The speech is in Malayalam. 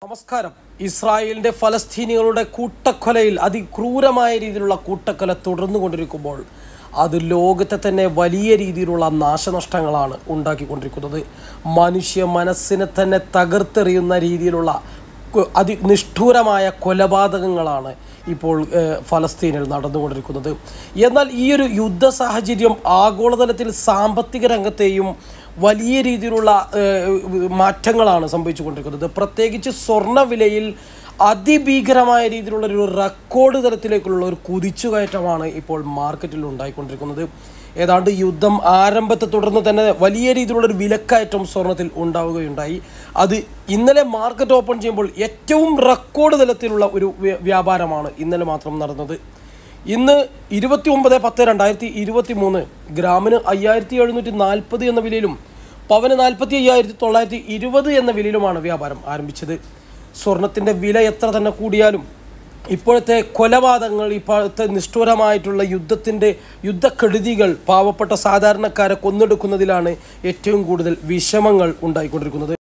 നമസ്കാരം ഇസ്രായേലിന്റെ ഫലസ്തീനികളുടെ കൂട്ടക്കൊലയിൽ അതിക്രൂരമായ രീതിയിലുള്ള കൂട്ടക്കൊല തുടർന്നുകൊണ്ടിരിക്കുമ്പോൾ അത് ലോകത്തെ തന്നെ വലിയ രീതിയിലുള്ള നാശനഷ്ടങ്ങളാണ് ഉണ്ടാക്കിക്കൊണ്ടിരിക്കുന്നത് മനുഷ്യ മനസ്സിനെ തന്നെ തകർത്തെറിയുന്ന രീതിയിലുള്ള കു- അതിനിഷ്ഠൂരമായ കൊലപാതകങ്ങളാണ് ഇപ്പോൾ ഏഹ്, ഫലസ്തീനിൽ നടന്നുകൊണ്ടിരിക്കുന്നത് എന്നാൽ ഈ ഒരു യുദ്ധ സാഹചര്യം ആഗോളതലത്തിൽ സാമ്പത്തിക രംഗത്തെയും വലിയ രീതിയിലുള്ള ഏഹ്, മാറ്റങ്ങളാണ് സംഭവിച്ചുകൊണ്ടിരിക്കുന്നത് പ്രത്യേകിച്ച് സ്വർണ്ണവിലയിൽ അതിഭീകരമായ രീതിയിലുള്ള ഒരു റെക്കോർഡ് തലത്തിലേക്കുള്ള ഒരു കുതിച്ചുകയറ്റമാണ് ഇപ്പോൾ മാർക്കറ്റിൽ ഉണ്ടായിക്കൊണ്ടിരിക്കുന്നത് ഏതാണ്ട് യുദ്ധം ആരംഭത്തെ തുടർന്ന് തന്നെ വലിയ രീതിയിലുള്ള ഒരു വിലക്കയറ്റം സ്വർണത്തിൽ ഉണ്ടാവുകയുണ്ടായി അത് ഇന്നലെ മാർക്കറ്റ് ഓപ്പൺ ചെയ്യുമ്പോൾ ഏറ്റവും റെക്കോർഡ് തലത്തിലുള്ള ഒരു വ്യ- വ്യാപാരമാണ് ഇന്നലെ മാത്രം നടന്നത് ഇന്ന് ഇരുപത്തി ഒമ്പത് പത്ത് രണ്ടായിരത്തി ഇരുപത്തി മൂന്ന് ഗ്രാമിന് അയ്യായിരത്തി എഴുന്നൂറ്റി നാൽപ്പത് എന്ന വിലയിലും പവന് നാൽപ്പത്തി അയ്യായിരത്തി തൊള്ളായിരത്തി ഇരുപത് എന്ന വിലയിലുമാണ് വ്യാപാരം ആരംഭിച്ചത് സ്വർണത്തിൻ്റെ വില എത്ര തന്നെ കൂടിയാലും ഇപ്പോഴത്തെ കൊലപാതകങ്ങൾ ഇപ്പോഴത്തെ നിഷ്ഠൂരമായിട്ടുള്ള യുദ്ധത്തിൻ്റെ യുദ്ധക്കെടുതികൾ പാവപ്പെട്ട സാധാരണക്കാരെ കൊന്നെടുക്കുന്നതിലാണ് ഏറ്റവും കൂടുതൽ വിഷമങ്ങൾ ഉണ്ടായിക്കൊണ്ടിരിക്കുന്നത്